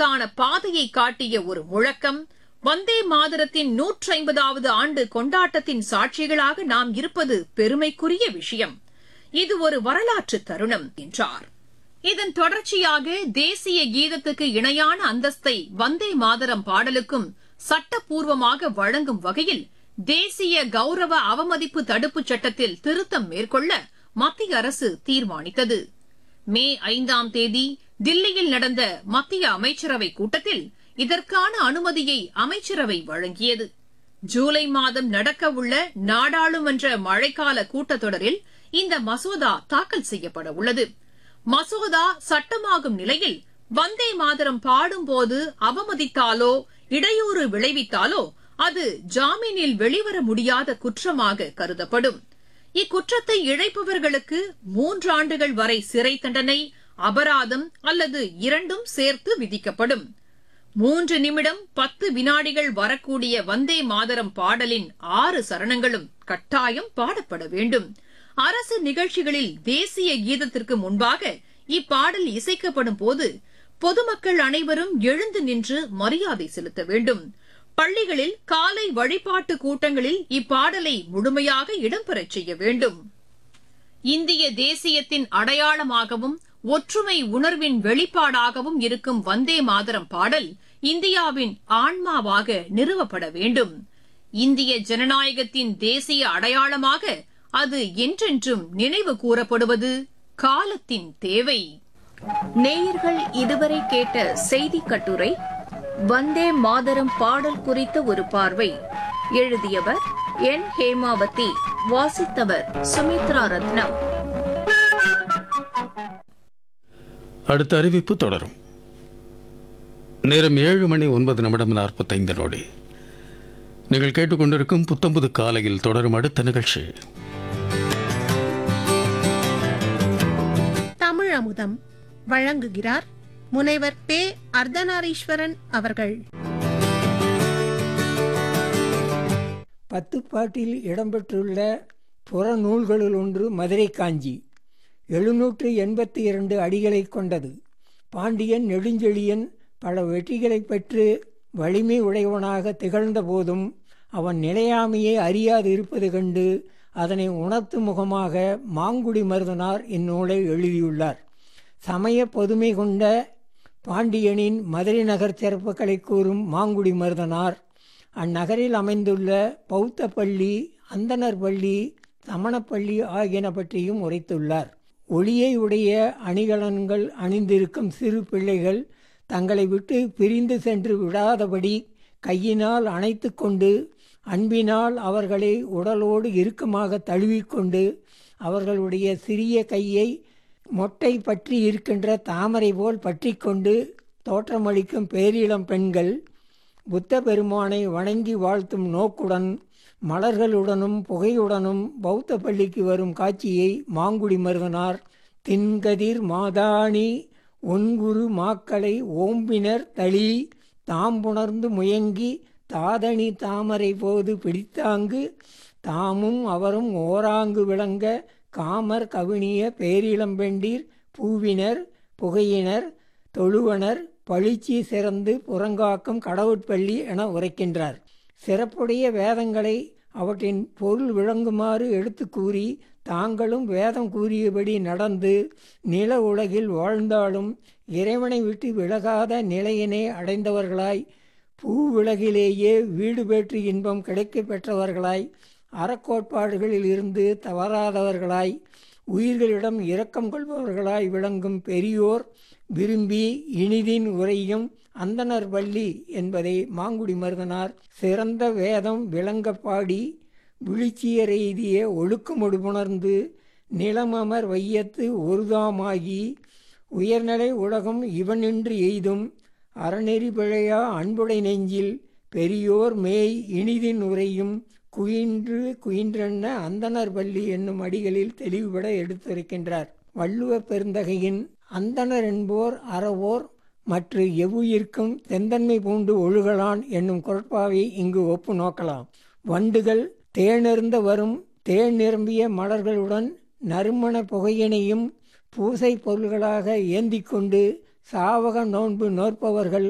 மாதத்திற்கான பாதையை காட்டிய ஒரு முழக்கம் வந்தே மாதரத்தின் நூற்றி ஐம்பதாவது ஆண்டு கொண்டாட்டத்தின் சாட்சிகளாக நாம் இருப்பது பெருமைக்குரிய விஷயம் இது ஒரு வரலாற்று தருணம் என்றார் இதன் தொடர்ச்சியாக தேசிய கீதத்துக்கு இணையான அந்தஸ்தை வந்தே மாதரம் பாடலுக்கும் சட்டப்பூர்வமாக வழங்கும் வகையில் தேசிய கௌரவ அவமதிப்பு தடுப்புச் சட்டத்தில் திருத்தம் மேற்கொள்ள மத்திய அரசு தீர்மானித்தது மே ஐந்தாம் தேதி தில்லியில் நடந்த மத்திய அமைச்சரவை கூட்டத்தில் இதற்கான அனுமதியை அமைச்சரவை வழங்கியது ஜூலை மாதம் நடக்கவுள்ள நாடாளுமன்ற மழைக்கால கூட்டத்தொடரில் இந்த மசோதா தாக்கல் செய்யப்பட உள்ளது மசோதா சட்டமாகும் நிலையில் வந்தே மாதரம் பாடும்போது அவமதித்தாலோ இடையூறு விளைவித்தாலோ அது ஜாமீனில் வெளிவர முடியாத குற்றமாக கருதப்படும் இக்குற்றத்தை இழைப்பவர்களுக்கு மூன்றாண்டுகள் வரை சிறை தண்டனை அபராதம் அல்லது இரண்டும் சேர்த்து விதிக்கப்படும் மூன்று நிமிடம் பத்து வினாடிகள் வரக்கூடிய வந்தே மாதரம் பாடலின் ஆறு சரணங்களும் கட்டாயம் பாடப்பட வேண்டும் அரசு நிகழ்ச்சிகளில் தேசிய கீதத்திற்கு முன்பாக இப்பாடல் இசைக்கப்படும் போது பொதுமக்கள் அனைவரும் எழுந்து நின்று மரியாதை செலுத்த வேண்டும் பள்ளிகளில் காலை வழிபாட்டு கூட்டங்களில் இப்பாடலை முழுமையாக இடம்பெறச் செய்ய வேண்டும் இந்திய தேசியத்தின் அடையாளமாகவும் ஒற்றுமை உணர்வின் வெளிப்பாடாகவும் இருக்கும் வந்தே மாதரம் பாடல் இந்தியாவின் ஆன்மாவாக நிறுவப்பட வேண்டும் இந்திய ஜனநாயகத்தின் தேசிய அடையாளமாக அது என்றென்றும் நினைவு கூறப்படுவது காலத்தின் தேவை நேயர்கள் இதுவரை கேட்ட செய்தி கட்டுரை வந்தே மாதரம் பாடல் குறித்த ஒரு பார்வை எழுதியவர் என் ஹேமாவதி வாசித்தவர் சுமித்ரா ரத்னம் அடுத்த அறிவிப்பு தொடரும் நேரம் ஏழு மணி ஒன்பது நிமிடம் நாற்பத்தைந்து நொடி நீங்கள் கேட்டுக்கொண்டிருக்கும் புத்தம்புது காலையில் தொடரும் அடுத்த நிகழ்ச்சி தமிழ் அமுதம் வழங்குகிறார் முனைவர் பே அர்த்தநாரீஸ்வரன் அவர்கள் பத்துப்பாட்டில் இடம்பெற்றுள்ள புறநூல்களுள் ஒன்று மதுரை காஞ்சி எழுநூற்று எண்பத்தி இரண்டு அடிகளைக் கொண்டது பாண்டியன் நெடுஞ்செழியன் பல வெற்றிகளைப் பெற்று வலிமை உடையவனாக திகழ்ந்த போதும் அவன் நிலையாமையை அறியாது இருப்பது கண்டு அதனை உணர்த்தும் முகமாக மாங்குடி மருதனார் இந்நூலை எழுதியுள்ளார் சமய பொதுமை கொண்ட பாண்டியனின் மதுரை நகர் சிறப்புகளை கூறும் மாங்குடி மருதனார் அந்நகரில் அமைந்துள்ள பௌத்த பள்ளி அந்தனர் பள்ளி சமணப்பள்ளி ஆகியன பற்றியும் உரைத்துள்ளார் ஒளியை உடைய அணிகலன்கள் அணிந்திருக்கும் சிறு பிள்ளைகள் தங்களை விட்டு பிரிந்து சென்று விடாதபடி கையினால் அணைத்து கொண்டு அன்பினால் அவர்களை உடலோடு இறுக்கமாக தழுவிக்கொண்டு அவர்களுடைய சிறிய கையை மொட்டை பற்றி இருக்கின்ற தாமரை போல் பற்றி கொண்டு தோற்றமளிக்கும் பேரிளம் பெண்கள் புத்த பெருமானை வணங்கி வாழ்த்தும் நோக்குடன் மலர்களுடனும் புகையுடனும் பௌத்த பள்ளிக்கு வரும் காட்சியை மாங்குடி மருதனார் தின்கதிர் மாதாணி ஒன்குரு மாக்களை ஓம்பினர் தளி தாம்புணர்ந்து முயங்கி தாதணி தாமரை போது பிடித்தாங்கு தாமும் அவரும் ஓராங்கு விளங்க காமர் கவினிய பேரிளம்பெண்டீர் பூவினர் புகையினர் தொழுவனர் பளிச்சி சிறந்து புறங்காக்கும் கடவுட்பள்ளி என உரைக்கின்றார் சிறப்புடைய வேதங்களை அவற்றின் பொருள் விளங்குமாறு எடுத்து கூறி தாங்களும் வேதம் கூறியபடி நடந்து நில உலகில் வாழ்ந்தாலும் இறைவனை விட்டு விலகாத நிலையினை அடைந்தவர்களாய் பூவிலகிலேயே வீடு பெற்று இன்பம் கிடைக்கப் பெற்றவர்களாய் அறக்கோட்பாடுகளில் இருந்து தவறாதவர்களாய் உயிர்களிடம் இரக்கம் கொள்பவர்களாய் விளங்கும் பெரியோர் விரும்பி இனிதின் உரையும் அந்தனர் வள்ளி என்பதை மாங்குடி மருதனார் சிறந்த வேதம் விளங்க பாடி விழிச்சியர் எய்திய ஒழுக்கமொடுபுணர்ந்து நிலமமர் வையத்து ஒருதாமாகி உயர்நிலை உலகம் இவனின்று எய்தும் அறநெறி பிழையா அன்புடை நெஞ்சில் பெரியோர் மேய் இனிதின் உரையும் குயின்று குயின்றென்ன அந்தனர் பள்ளி என்னும் அடிகளில் தெளிவுபட எடுத்துரைக்கின்றார் வள்ளுவ பெருந்தகையின் அந்தனர் என்போர் அறவோர் மற்ற எவ்வுயிர்க்கும் தெந்தன்மை பூண்டு ஒழுகலான் என்னும் குரட்பாவை இங்கு ஒப்பு நோக்கலாம் வண்டுகள் தேனெருந்த வரும் தேன் நிரம்பிய மலர்களுடன் நறுமண புகையினையும் பூசை பொருள்களாக ஏந்திக் கொண்டு சாவக நோன்பு நோற்பவர்கள்